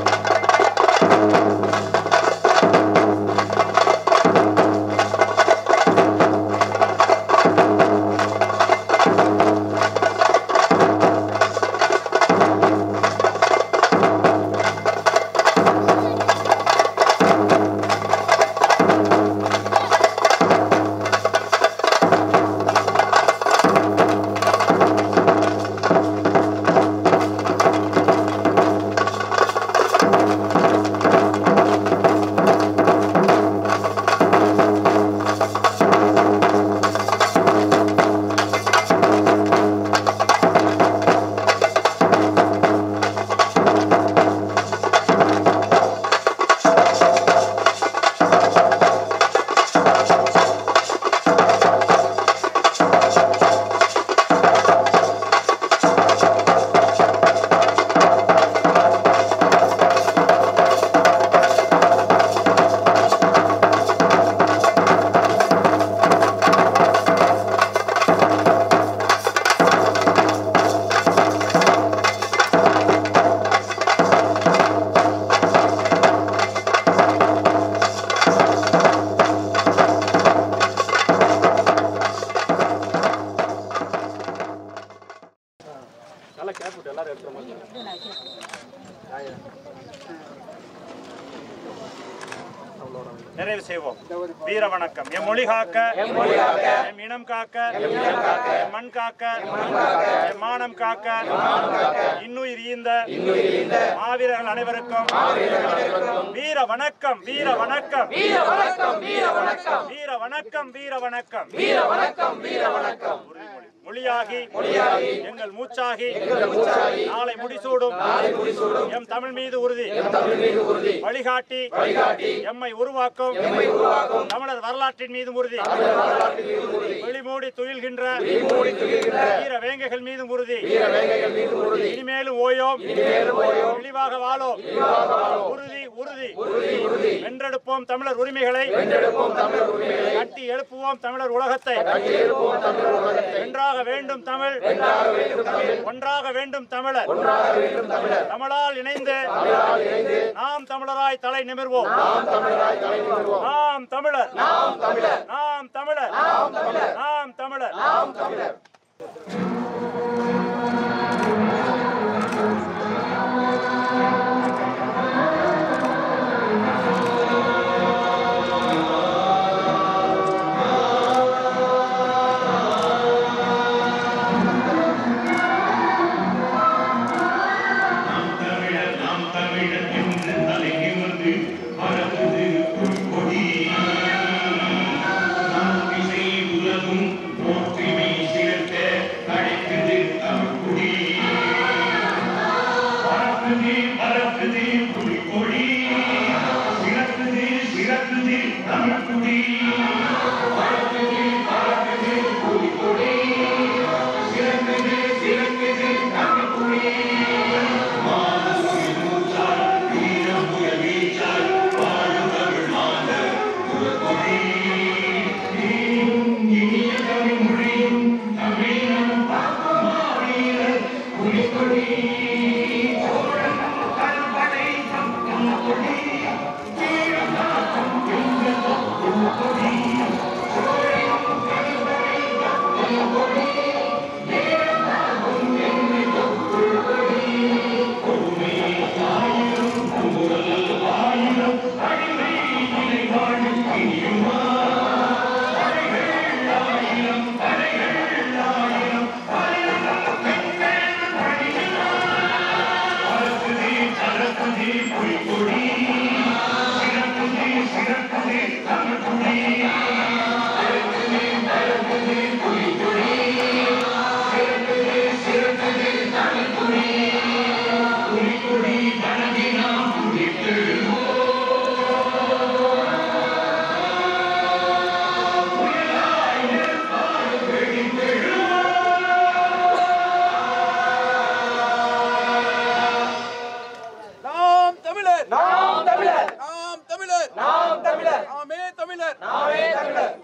நல்லா கேப் விட்டு எல்லாரும் எடுத்துற மாதிரி நிறைவு செய்வோம் வீர வணக்கம் எம் மொழி காக்க எம் இனம் காக்க எம் மண் காக்க எம் மானம் காக்க இன்னுயிர் ஈந்த மாவீரர்கள் அனைவருக்கும் வீர வணக்கம் வீர வணக்கம் வீர வணக்கம் வீர வணக்கம் வீர வணக்கம் வீர வணக்கம் வீர வணக்கம் வீர வணக்கம் மொழியாகி மொழியாகி எங்கள் மூச்சாகி எங்கள் மூச்சாகி நாளை முடிசூடும் நாளை முடிசூடும் எம் தமிழ் மீது உறுதி எம் தமிழ் மீது உறுதி வழிகாட்டி வழிகாட்டி எம்மை உருவாக்கும் எம்மை உருவாக்கும் தமிழர் வரலாற்றின் மீது உறுதி தமிழர் வரலாற்றின் மீது உறுதி வெளிமூடி துயில்கின்ற வெளிமூடி துயில்கின்ற வீர வேங்கைகள் மீதும் உறுதி வீர வேங்கைகள் மீது உறுதி இனிமேலும் ஓயோம் இனிமேலும் ஓயோம் இழிவாக வாழோம் இழிவாக வாழோம் உறுதி உறுதி உறுதி உறுதி வென்றெடுப்போம் தமிழர் உரிமைகளை வென்றெடுப்போம் தமிழர் உரிமைகளை கட்டி எழுப்புவோம் தமிழர் உலகத்தை கட்டி எழுப்புவோம் தமிழர் உலகத்தை வென்றாக வேண்டும் தமிழ் வென்றாக வேண்டும் தமிழ் ஒன்றாக வேண்டும் தமிழர் ஒன்றாக வேண்டும் தமிழர் தமிழால் இணைந்து தமிழால் இணைந்து நாம் தமிழராய் தலை நிமிர்வோம் நாம் தமிழராய் தலை நிமிர்வோம் நாம் தமிழர் நாம் தமிழர் நாம் தமிழர் நாம் தமிழர் நாம் தமிழர் நாம் தமிழர் நாம் தமிழர் நாம் தமிழர் என்று தலை நிமிர்ந்து பறந்தது பொற்கொடி நாம் திசை உலகும் போற்றிமை சிறந்த அழைக்குது தமிழ்குடி பறக்குது பறக்குது புலிக்கொடி சிறக்குது சிறக்குது தமிழ்குடி பறக்குது பறக்குது புலிக்கொடி சிறக்குது சிறக்குது தமிழ்குடி நாம் தமிழர் நாம் தமிழர் நாம் தமிழர் நாம் தமிழர் நாமே தமிழர் நாமே தமிழர்